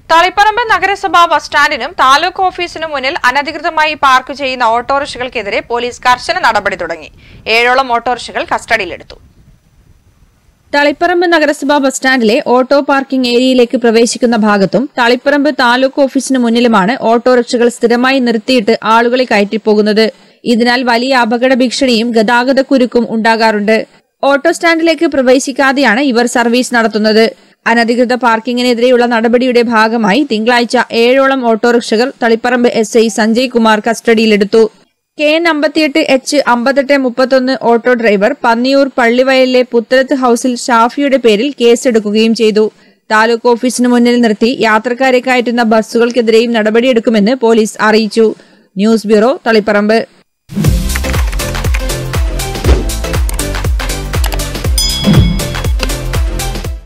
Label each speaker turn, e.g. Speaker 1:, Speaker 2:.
Speaker 1: തളിപ്പറമ്പ് നഗരസഭാ ബസ് സ്റ്റാൻഡിനും താലൂക്ക് ഓഫീസിനും മുന്നിൽ അനധികൃതമായി പാർക്ക് ചെയ്യുന്ന ഓട്ടോറിക്ഷകൾക്കെതിരെ പോലീസ് കർശന നടപടി തുടങ്ങി ഏഴോളം ഓട്ടോറിക്ഷകൾ കസ്റ്റഡിയിലെടുത്തു
Speaker 2: തളിപ്പറമ്പ് നഗരസഭാ ബസ് സ്റ്റാൻഡിലെ ഓട്ടോ പാർക്കിംഗ് ഏരിയയിലേക്ക് പ്രവേശിക്കുന്ന ഭാഗത്തും തളിപ്പറമ്പ് താലൂക്ക് ഓഫീസിന് മുന്നിലുമാണ് ഓട്ടോറിക്ഷകൾ സ്ഥിരമായി നിർത്തിയിട്ട് ആളുകളെ കയറ്റിപ്പോകുന്നത് ഇതിനാൽ വലിയ അപകട ഭീഷണിയും ഗതാഗതക്കുരുക്കും ഉണ്ടാകാറുണ്ട് ഓട്ടോ സ്റ്റാൻഡിലേക്ക് പ്രവേശിക്കാതെയാണ് ഇവർ സർവീസ് നടത്തുന്നത് അനധികൃത പാർക്കിങ്ങിനെതിരെയുള്ള നടപടിയുടെ ഭാഗമായി തിങ്കളാഴ്ച ഏഴോളം ഓട്ടോറിക്ഷകൾ തളിപ്പറമ്പ് എസ് ഐ സഞ്ജയ് കുമാർ കസ്റ്റഡിയിലെടുത്തു കെ എൻ അമ്പത്തിയെട്ട് എച്ച് അമ്പത്തെട്ട് മുപ്പത്തൊന്ന് ഓട്ടോ ഡ്രൈവർ പന്നിയൂർ പള്ളിവയലിലെ പുത്തലത്ത് ഹൌസിൽ ഷാഫിയുടെ പേരിൽ കേസെടുക്കുകയും ചെയ്തു താലൂക്ക് ഓഫീസിന് മുന്നിൽ നിർത്തി യാത്രക്കാരെ കയറ്റുന്ന ബസ്സുകൾക്കെതിരെയും നടപടിയെടുക്കുമെന്ന് പോലീസ് അറിയിച്ചു ന്യൂസ് ബ്യൂറോ തളിപ്പറമ്പ്